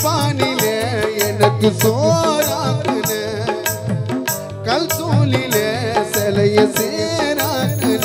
பானிலே எனக்கு சோறாக்குன கல் சூழிலே சிலைய சேராக்குன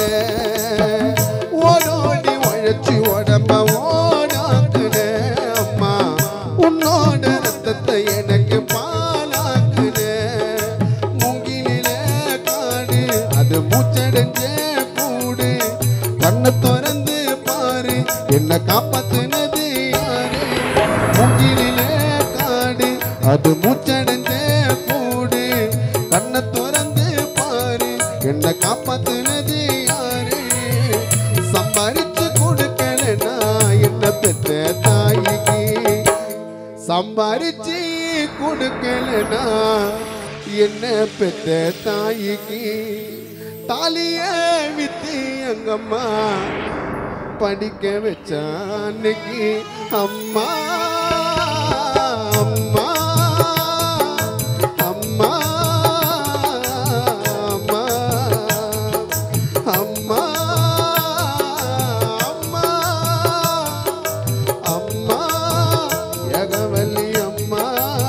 ஓடோடி உழைச்சி உடம்ப ஓடாக்குன அம்மா உன்னோட ரத்தத்தை எனக்கு பாலாக்குன மூங்கிலில காடு அது மூச்சடைஞ்ச கூடு கண்ணை திறந்து பாரு என்ன காப்பாத்துனது யாரு மூங்கிலிலே காடு அது மூச்சடைஞ்ச கூடு கண்ணை திறந்து பாரு என்ன காப்பாத்துனது யாரு சம்பாரிச்சு கொடுக்கலனா என்ன பெற்ற தாய்க்கு சம்பாரிச்சு கொடுக்கலனா என்ன பெற்ற தாய்க்கு தாலிய வித்து எங்கம்மா படிக்க வச்ச அன்னைக்கு அம்மா அம்மா அம்மா அம்மா அம்மா அம்மா அம்மா யகவல்லி அம்மா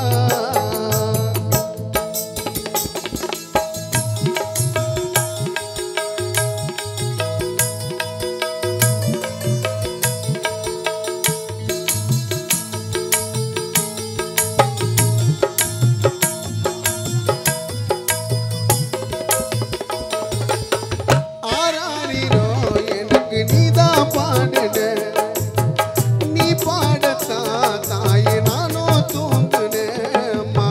ஆராரிரோ எனக்கு நீதான் பாடுன நீ பாடத்தா தாயே நானோ தூங்குனேம்மா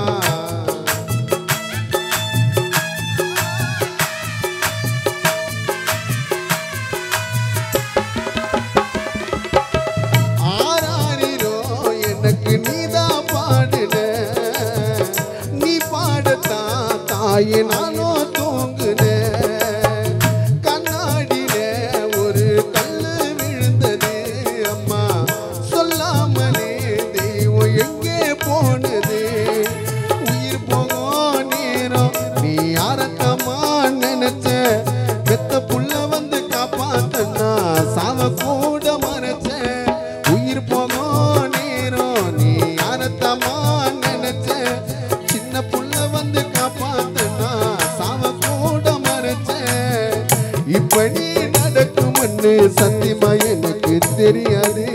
ஆராரிரோ எனக்கு நீதான் பாடுன நீ பாடத்தா தாயே நானோ தூங்குனேன் கண்ணாடியில ஒரு கல்லு விழுந்தது அம்மா சொல்லாமலே தெய்வம் எங்கே போனது உயிர் போகும் நேரம் நீ யாரத்தம்மா நினைச்ச பெத்த புள்ள வந்து காப்பாத்தனா சாவ கூட மறைச்ச உயிர் போகும் நேரம் நீ யாரத்தம்மா நினைச்ச சின்ன புள்ள வந்து காப்பாத்தனா சாவ கூட மறைச்ச இப்படி நடக்கும்னு சத்தியமா எனக்கு தெரியாது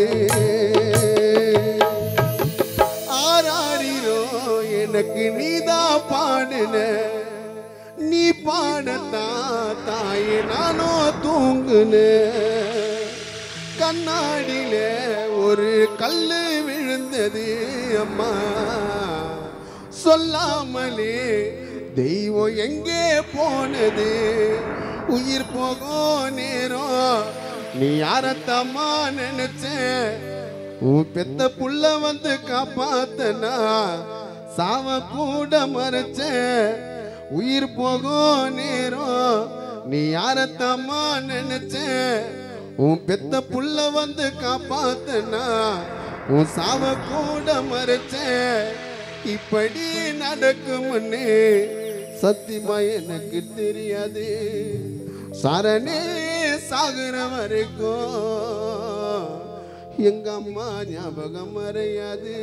ஆராரிரோ எனக்கு நீதான் பாடுன நீ பாடத்தா தாயே நானோ தூங்குன கண்ணாடியில ஒரு கல்லு விழுந்தது அம்மா சொல்லாமலே தெய்வம் எங்கே போனது உயிர் போகும் நேரம் நீ யாரத்தம்மா நினைச்ச உன் பெத்த புள்ள வந்து காப்பாத்தனா சாவ கூட மறைச்ச உயிர் போகும் நேரம் நீ யாரத்தம்மா நினைச்ச உன் பெத்த புள்ள வந்து காப்பாத்தனா உன் சாவ கூட மறைச்ச இப்படி நடக்கும்னு சத்தியமா எனக்கு தெரியாது சரணே சாகுற வரைக்கும் எங்க அம்மா ஞாபகம் மறையாது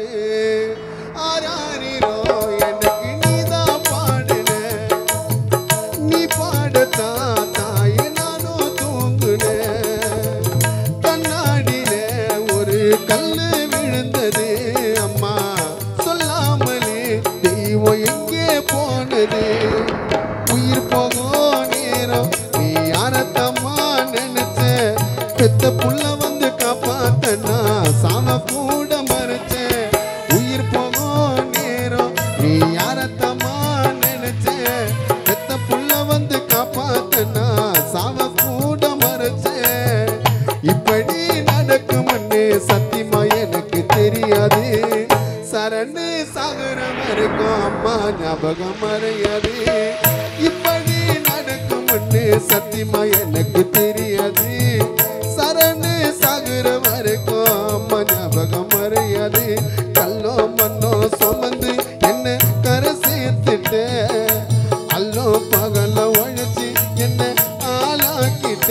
ஆராரிரோ எனக்கு நீதான் பாடுன நீ பாடத்தா தாயே நானும் தூங்குனேன் கண்ணாடியில ஒரு கல்லு விழுந்தது அம்மா சொல்லாமலே தெய்வம் எங்கே போனது உயிர் போகும் நேரம் நீ யாரத்தம்மா நினைச்ச பெத்த புள்ள வந்து காப்பாத்தனா சாம கூட மறைச்ச உயிர் போகும் நேரம் நீ யாரத்தம்மா நினைச்ச பெத்த புள்ள வந்து காப்பாத்தனா சாவ கூட மறைச்ச இப்படி நடக்கும்னு சத்தியமா எனக்கு தெரியாது சரணு சாகுற வரைக்கும் அம்மா ஞாபகம் மறையாது இப்படி நடக்கும்னு சத்தியமா எனக்கு தெரியாது சரணு சாகுற வரைக்கும் அம்மா ஞாபகம் மறையாது கல்லோ மண்ணோ சுமந்து என்ன கரை சேர்த்துட்ட அல்லோ பகல உழைச்சி என்ன ஆளாக்கிட்ட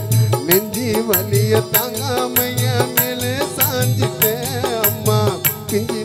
நெஞ்சி வலிய தாங்காமைய மேலே சாஞ்சிட்ட அம்மா கெஞ்சி